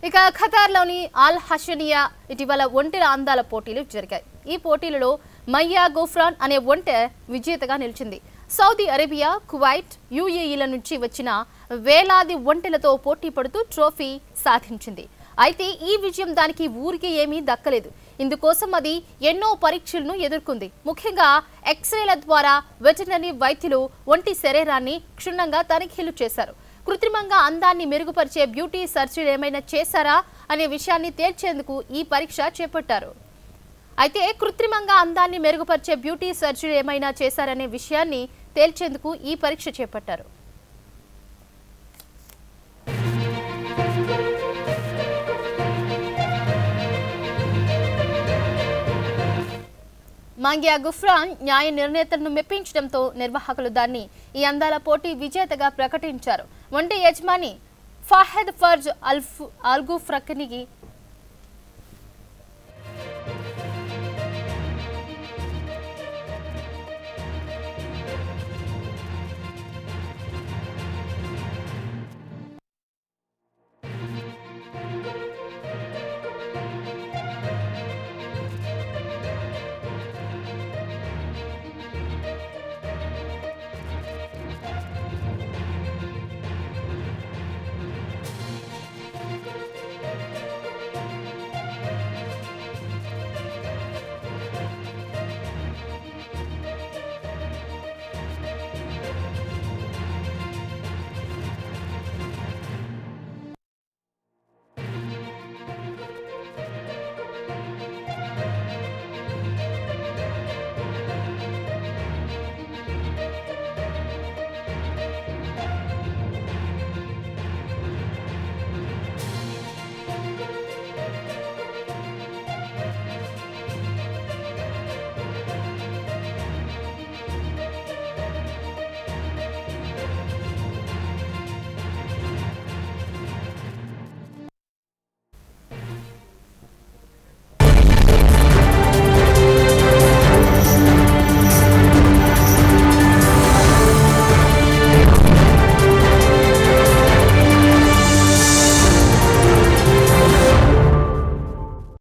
ఇక ఖతార్లోని ఆల్ హషనియా ఇటీవల ఒంటెల అందాల పోటీలు జరిగాయి ఈ పోటీలలో మయ్యా గోఫ్రాన్ అనే ఒంటె విజేతగా నిలిచింది సౌదీ అరేబియా కువైట్ యుఏఈల నుంచి వచ్చిన వేలాది ఒంటెలతో పోటీ పడుతూ ట్రోఫీ సాధించింది అయితే ఈ విజయం దానికి ఊరికి ఏమీ దక్కలేదు ఇందుకోసం అది ఎన్నో పరీక్షలను ఎదుర్కొంది ముఖ్యంగా ఎక్స్రేల ద్వారా వెటర్నరీ వైద్యులు ఒంటి శరీరాన్ని క్షుణ్ణంగా తనిఖీలు చేశారు కృత్రిమంగా అందాన్ని మెరుగుపరిచే బ్యూటీ సర్జరీ ఏమైనా చేశారా అనే విషయాన్ని తేల్చేందుకు ఈ పరీక్ష చేపట్టారు అయితే కృత్రిమంగా అందాన్ని మెరుగుపరిచే బ్యూటీ సర్జరీ ఏమైనా చేశారనే విషయాన్ని తేల్చేందుకు ఈ పరీక్ష చేపట్టారు మాంగ్యా గుఫ్రాన్ న్యాయ నిర్ణేతలను మెప్పించడంతో నిర్వాహకులు దాన్ని ఈ అందాల పోటీ విజేతగా ప్రకటించారు వంటి యజమాని ఫాహెద్ ఫర్జ్ అల్ఫ్ అల్గుఫ్రక్నికి